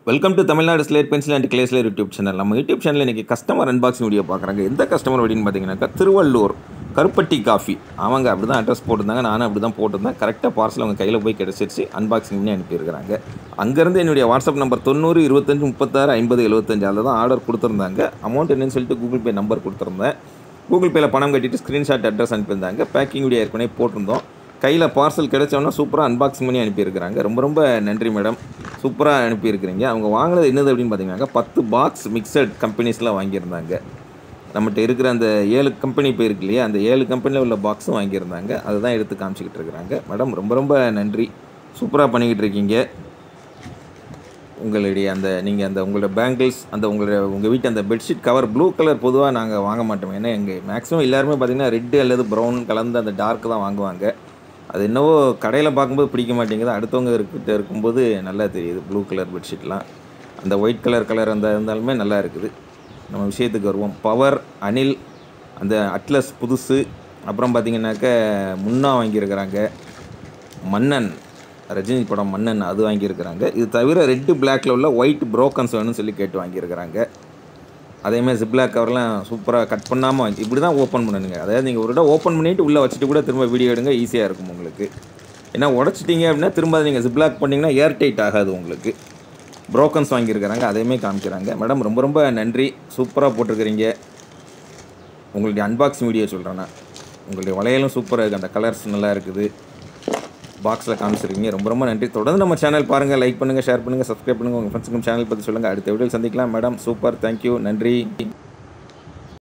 welcome to Tamil Nadu slate pencil and clay ஸ்லேர் YouTube channel நம்ம YouTube சேனலில் இன்றைக்கி கஸ்டமர் அன்பாக்சிங் வீடியோ பார்க்குறாங்க எந்த கஸ்டமர் அப்படின்னு பார்த்தீங்கன்னாக்கா திருவள்ளூர் கருப்பட்டி காஃபி அவங்க அப்படி தான் அட்ரஸ் போட்டிருந்தாங்க நானும் அப்படி தான் போட்டிருந்தேன் கரெக்டாக பார்சல் அவங்க கையில் போய் கிடச்சிருச்சு அன்பாக்சிங் பண்ணி அனுப்பியிருக்கிறாங்க அங்கேருந்து என்னுடைய வாட்ஸ்அப் நம்பர் தொண்ணூறு இருபத்தஞ்சு முப்பத்தாறு ஐம்பது எழுபத்தஞ்சு அதில் தான் ஆர்டர் கொடுத்துருந்தாங்க அமௌண்ட் என்னன்னு சொல்லிட்டு கூகுள் பே நம்பர் கொடுத்துருந்தேன் கூகுள் பேயில் பணம் கட்டிட்டு ஸ்க்ரீன்ஷாட் அட்ரஸ் அனுப்பியிருந்தாங்க பேக்கிங் வீடியோ ஏற்கனவே போட்டிருந்தோம் கையில் பார்சல் கிடைச்சோன்னா சூப்பராக அன்பாக்சிங் பண்ணி அனுப்பியிருக்கிறாங்க ரொம்ப ரொம்ப நன்றி மேடம் சூப்பராக அனுப்பியிருக்கிறீங்க அவங்க வாங்கினது என்னது அப்படின்னு பார்த்தீங்கன்னாக்கா பத்து பாக்ஸ் மிக்சட் கம்பெனிஸில் வாங்கியிருந்தாங்க நம்மகிட்ட இருக்கிற அந்த ஏழு கம்பெனி இப்போ இருக்கு இல்லையா அந்த ஏழு கம்பெனியில் உள்ள பாக்ஸும் வாங்கியிருந்தாங்க அதுதான் எடுத்து காமிச்சிக்கிட்டு இருக்கிறாங்க மேடம் ரொம்ப ரொம்ப நன்றி சூப்பராக பண்ணிக்கிட்டு இருக்கீங்க உங்களுடைய அந்த நீங்கள் அந்த உங்களோட பேங்கிள்ஸ் அந்த உங்களுடைய உங்கள் வீட்டு அந்த பெட்ஷீட் கவர் ப்ளூ கலர் பொதுவாக நாங்கள் வாங்க மாட்டோம் ஏன்னா எங்கள் மேக்ஸிமம் எல்லாருமே பார்த்தீங்கன்னா ரெட்டு அல்லது ப்ரௌன் கலந்து அந்த டார்க் தான் வாங்குவாங்க அது என்னவோ கடையில் பார்க்கும்போது பிடிக்க மாட்டேங்குது அடுத்தவங்க இருக்கிட்ட இருக்கும்போது நல்லா தெரியுது ப்ளூ கலர் பெட்ஷீட்லாம் அந்த ஒயிட் கலர் கலர் அந்த இருந்தாலுமே நல்லா இருக்குது நம்ம விஷயத்துக்கு வருவோம் பவர் அனில் அந்த அட்லஸ் புதுசு அப்புறம் பார்த்தீங்கன்னாக்க முன்னா வாங்கியிருக்கிறாங்க மன்னன் ரஜினி படம் மன்னன் அது வாங்கியிருக்கிறாங்க இது தவிர ரெட்டு பிளாக்ல உள்ள ஒயிட் ப்ரோக்கன்ஸ் வேணும்னு சொல்லி கேட்டு வாங்கியிருக்கிறாங்க அதேமாதிரி ஜிப்லாக் கவர்லாம் சூப்பராக கட் பண்ணாமல் வாங்கி இப்படி தான் ஓப்பன் பண்ணணுங்க அதாவது நீங்கள் ஒரு இடம் ஓப்பன் பண்ணிவிட்டு உள்ளே வச்சுட்டு கூட திரும்ப வீடியோ எடுங்க ஈஸியாக இருக்கும் உங்களுக்கு ஏன்னா உடச்சிட்டிங்க அப்படின்னா திரும்ப அதை நீங்கள் ஜிப்லாக் பண்ணிங்கன்னா ஏர் டைட் ஆகாது உங்களுக்கு ப்ரோக்கன்ஸ் வாங்கியிருக்கிறாங்க அதையுமே காமிக்கிறாங்க மேடம் ரொம்ப ரொம்ப நன்றி சூப்பராக போட்டிருக்கிறீங்க உங்களுடைய அன்பாக்சிங் வீடியோ சொல்கிறேன் நான் உங்களுடைய வளையலும் சூப்பராக இருக்குது அந்த கலர்ஸ் நல்லா இருக்குது பாக்ஸில் காமிச்சிருக்கீங்க ரொம்ப ரொம்ப நன்றி தொடர்ந்து நம்ம சேனல் பாருங்கள் லைக் பண்ணுங்கள் ஷேர் பண்ணுங்கள் சப்ஸ்கிரைப் பண்ணுங்கள் உங்கள் ஃப்ரெண்ட்ஸுக்கும் சேனல் பற்றி சொல்லுங்கள் அடுத்த வீடியோ சந்திக்கலாம் மேடம் சூப்பர் தேங்க்யூ நன்றி